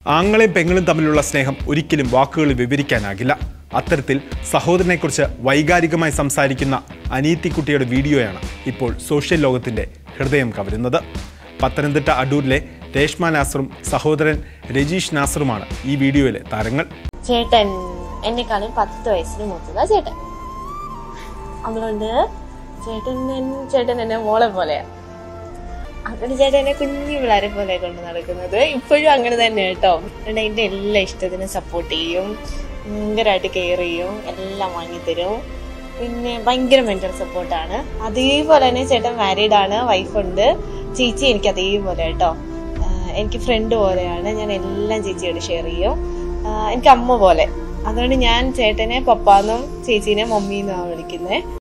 ആങ്ങളെയും പെങ്ങളും തമ്മിലുള്ള സ്നേഹം ഒരിക്കലും വാക്കുകളിൽ വിവരിക്കാനാകില്ല അത്തരത്തിൽ സഹോദരനെക്കുറിച്ച് വൈകാരികമായി സംസാരിക്കുന്ന അനീത്തിക്കുട്ടിയുടെ വീഡിയോയാണ് ഇപ്പോൾ സോഷ്യൽ ലോകത്തിന്റെ ഹൃദയം കവരുന്നത് പത്തനംതിട്ട അടൂരിലെ രേഷ്മ നാസറും സഹോദരൻ രജീഷ് നാസറുമാണ് ഈ വീഡിയോയിലെ താരങ്ങൾ ചേട്ടൻ എന്നെക്കാളും പത്ത് വയസ്സിന് മൂത്തതാ ചേട്ടൻ അതുകൊണ്ട് ചേട്ടൻ എൻ- ചേട്ടൻ എന്നെ മോളെ പോലെയാ അതുകൊണ്ട് ചേട്ടൻ എന്നെ കുഞ്ഞു പിള്ളേരെ പോലെ കൊണ്ട് നടക്കുന്നത് ഇപ്പോഴും അങ്ങനെ തന്നെ കേട്ടോ അതുകൊണ്ട് എന്റെ എല്ലാ ഇഷ്ടത്തിനും സപ്പോർട്ട് ചെയ്യും ഭയങ്കരമായിട്ട് കെയർ ചെയ്യും എല്ലാം വാങ്ങിത്തരും പിന്നെ ഭയങ്കര മെന്റൽ സപ്പോർട്ടാണ് അതേപോലെ തന്നെ ചേട്ടൻ മാരീഡ് ആണ് വൈഫുണ്ട് ചേച്ചി എനിക്ക് അതേപോലെ കേട്ടോ ആഹ് എനിക്ക് ഫ്രണ്ട് പോലെയാണ് ഞാൻ എല്ലാം ചേച്ചിയോട് ഷെയർ ചെയ്യും ആഹ് എനിക്ക് അമ്മ പോലെ അതുകൊണ്ട് ഞാൻ ചേട്ടനെ പപ്പാന്നും ചേച്ചീനെ മമ്മീന്നാണ് വിളിക്കുന്നത്